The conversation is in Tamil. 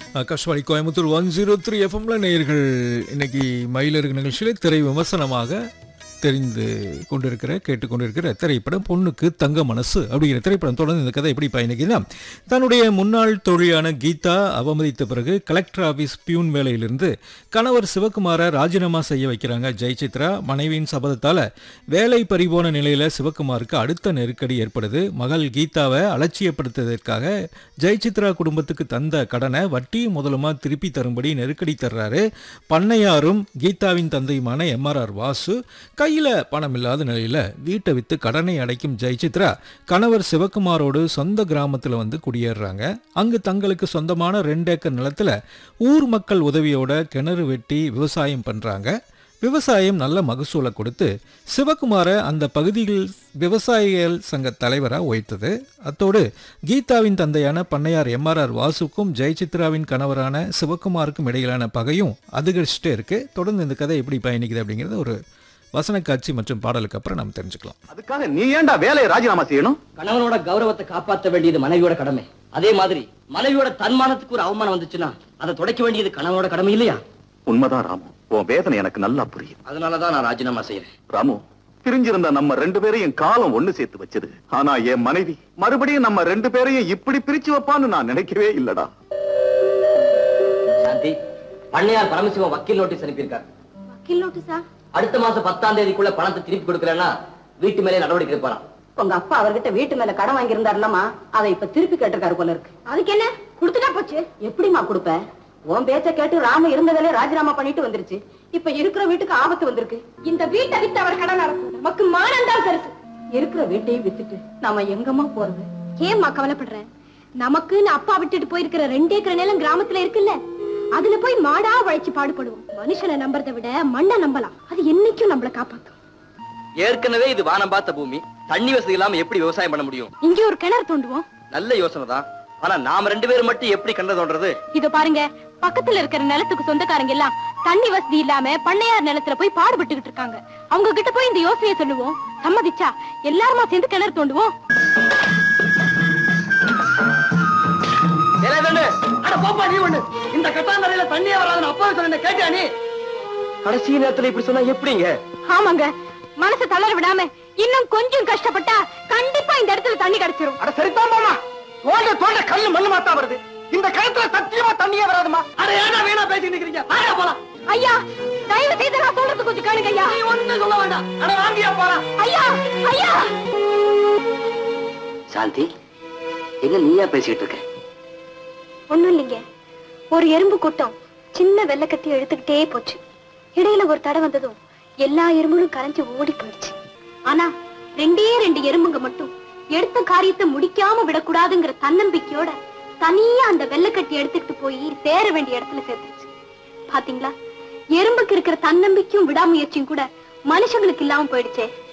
Akashvani Coimbatore one zero three எஃப்எம்ல நேயர்கள் இன்னைக்கு மயிலருக்கு நிகழ்ச்சியில திரை விமர்சனமாக தெரிந்து கொண்டிருக்கிற கேட்டுக்கொண்டிருக்கிற திரைப்படம் பொண்ணுக்கு தங்க மனசு அப்படிங்கிற திரைப்படம் தொடர்ந்து இந்த கதை எப்படி பயணிக்குதுன்னா தன்னுடைய முன்னாள் தோழியான கீதா அவமதித்த பிறகு கலெக்டர் ஆபீஸ் பியூன் வேலையிலிருந்து கணவர் சிவகுமாரை ராஜினாமா செய்ய வைக்கிறாங்க ஜெயசித்ரா மனைவியின் சபதத்தால வேலை பறிபோன நிலையில சிவகுமாருக்கு அடுத்த நெருக்கடி ஏற்படுது மகள் கீதாவை அலட்சியப்படுத்துவதற்காக ஜெயசித்ரா குடும்பத்துக்கு தந்த கடனை வட்டி முதலுமா திருப்பி தரும்படி நெருக்கடி தர்றாரு பண்ணையாரும் கீதாவின் தந்தையுமான எம்ஆர்ஆர் வாசு கையில பணம் இல்லாத நிலையில வீட்டை வித்து கடனை அடைக்கும் ஜெயசித்ரா கணவர் சிவகுமாரோடு சொந்த கிராமத்துல வந்து குடியேறுறாங்க அங்கு தங்களுக்கு சொந்தமான ரெண்டு ஏக்கர் நிலத்துல ஊர் மக்கள் உதவியோட கிணறு வெட்டி விவசாயம் பண்றாங்க விவசாயம் நல்ல மகசூலை கொடுத்து சிவகுமாரை அந்த பகுதியில் விவசாயிகள் சங்க தலைவராக உயர்த்தது அத்தோடு கீதாவின் தந்தையான பண்ணையார் எம்ஆர்ஆர் வாசுக்கும் ஜெயசித்ராவின் கணவரான சிவகுமாருக்கும் இடையிலான பகையும் அதிகரிச்சுட்டே இருக்கு தொடர்ந்து இந்த கதை எப்படி பயணிக்குது அப்படிங்கிறது ஒரு வசன காட்சி மற்றும் பாடலுக்கு அப்புறம் நாம் தெரிஞ்சுக்கலாம் அதுக்காக நீ ஏன்டா வேலையை ராஜினாமா செய்யணும் கணவனோட கௌரவத்தை காப்பாற்ற வேண்டியது மனைவியோட கடமை அதே மாதிரி மனைவியோட தன்மானத்துக்கு ஒரு அவமானம் வந்துச்சுன்னா அதை துடைக்க வேண்டியது கணவனோட கடமை இல்லையா உண்மைதான் ராமு உன் வேதனை எனக்கு நல்லா புரியும் அதனாலதான் நான் ராஜினாமா செய்யறேன் ராமு பிரிஞ்சிருந்த நம்ம ரெண்டு பேரையும் காலம் ஒண்ணு சேர்த்து வச்சது ஆனா என் மனைவி மறுபடியும் நம்ம ரெண்டு பேரையும் இப்படி பிரிச்சு வைப்பான்னு நான் நினைக்கவே இல்லடா சாந்தி பண்ணையார் பரமசிவம் வக்கீல் நோட்டீஸ் அனுப்பியிருக்கார் வக்கீல் நோட்டீஸா அடுத்த மாசம் பத்தாம் தேதிக்குள்ள பணத்தை திருப்பி கொடுக்கலன்னா வீட்டு மேலே நடவடிக்கை எடுப்பாராம் உங்க அப்பா அவர்கிட்ட வீட்டு மேல கடன் வாங்கி இருந்தாருலமா அதை இப்ப திருப்பி கேட்டிருக்காரு போல இருக்கு அதுக்கு என்ன குடுத்துட்டா போச்சு எப்படிமா கொடுப்ப உன் பேச்ச கேட்டு ராம இருந்ததிலே ராஜினாமா பண்ணிட்டு வந்துருச்சு இப்ப இருக்கிற வீட்டுக்கு ஆபத்து வந்திருக்கு இந்த வீட்டை வித்து அவர் கடன் நடக்கும் நமக்கு மானம் தான் பெருசு இருக்கிற வீட்டையும் வித்துட்டு நாம எங்கம்மா போறது ஏம்மா கவலைப்படுற நமக்குன்னு அப்பா விட்டுட்டு போயிருக்கிற ரெண்டு ஏக்கர் நிலம் கிராமத்துல இருக்குல்ல அதுல போய் மாடா உழைச்சு பாடுபடுவோம் மனுஷனை நம்புறதை விட மண்ணை நம்பலாம் அது என்னைக்கும் நம்மள காப்பாத்தும் ஏற்கனவே இது வானம் பார்த்த பூமி தண்ணி வசதி இல்லாம எப்படி விவசாயம் பண்ண முடியும் இங்கே ஒரு கிணறு தோண்டுவோம் நல்ல யோசனை தான் ஆனா நாம ரெண்டு பேரும் மட்டும் எப்படி கண்ட தோன்றது இதோ பாருங்க பக்கத்துல இருக்கிற நிலத்துக்கு சொந்தக்காரங்க எல்லாம் தண்ணி வசதி இல்லாம பண்ணையார் நிலத்துல போய் பாடுபட்டுக்கிட்டு இருக்காங்க அவங்க கிட்ட போய் இந்த யோசனையை சொல்லுவோம் சம்மதிச்சா எல்லாருமா சேர்ந்து கிணறு தோண்டுவோம் அட பாப்பா நீ ஒண்ணு இந்த கட்டாந்தரையில தண்ணியே வராதுன்னு அப்பா சொன்ன கேட்டியா நீ கடைசி நேரத்துல இப்படி சொன்னா எப்படிங்க ஆமாங்க மனசை தளர விடாம இன்னும் கொஞ்சம் கஷ்டப்பட்டா கண்டிப்பா இந்த இடத்துல தண்ணி கிடைச்சிரும் அட சரிதான் போமா தோண்ட தோண்ட கல்லு மண்ணு மாத்தா வருது இந்த கழுத்துல சத்தியமா தண்ணியே வராதுமா அட ஏடா வீணா பேசி நிக்கிறீங்க வாடா போலாம் ஐயா தயவு செய்து நான் சொல்றது கொஞ்சம் கேளுங்க ஐயா நீ ஒண்ணு சொல்ல வேண்டாம் அட வாங்கியா போலாம் ஐயா ஐயா சாந்தி என்ன நீயா பேசிட்டு இருக்க ஒண்ணும் இல்லைங்க ஒரு எறும்பு கூட்டம் சின்ன வெள்ளக்கத்தி எடுத்துக்கிட்டே போச்சு இடையில ஒரு தடை வந்ததும் எல்லா எறும்புகளும் கரைஞ்சு ஓடி போயிடுச்சு ஆனா ரெண்டே ரெண்டு எறும்புங்க மட்டும் எடுத்த காரியத்தை முடிக்காம விடக்கூடாதுங்கிற தன்னம்பிக்கையோட தனியா அந்த வெள்ளக்கட்டி எடுத்துக்கிட்டு போய் சேர வேண்டிய இடத்துல சேர்த்துருச்சு பாத்தீங்களா எறும்புக்கு இருக்கிற தன்னம்பிக்கையும் விடாமுயற்சியும் கூட மனுஷங்களுக்கு இல்லாம போயிடுச்சே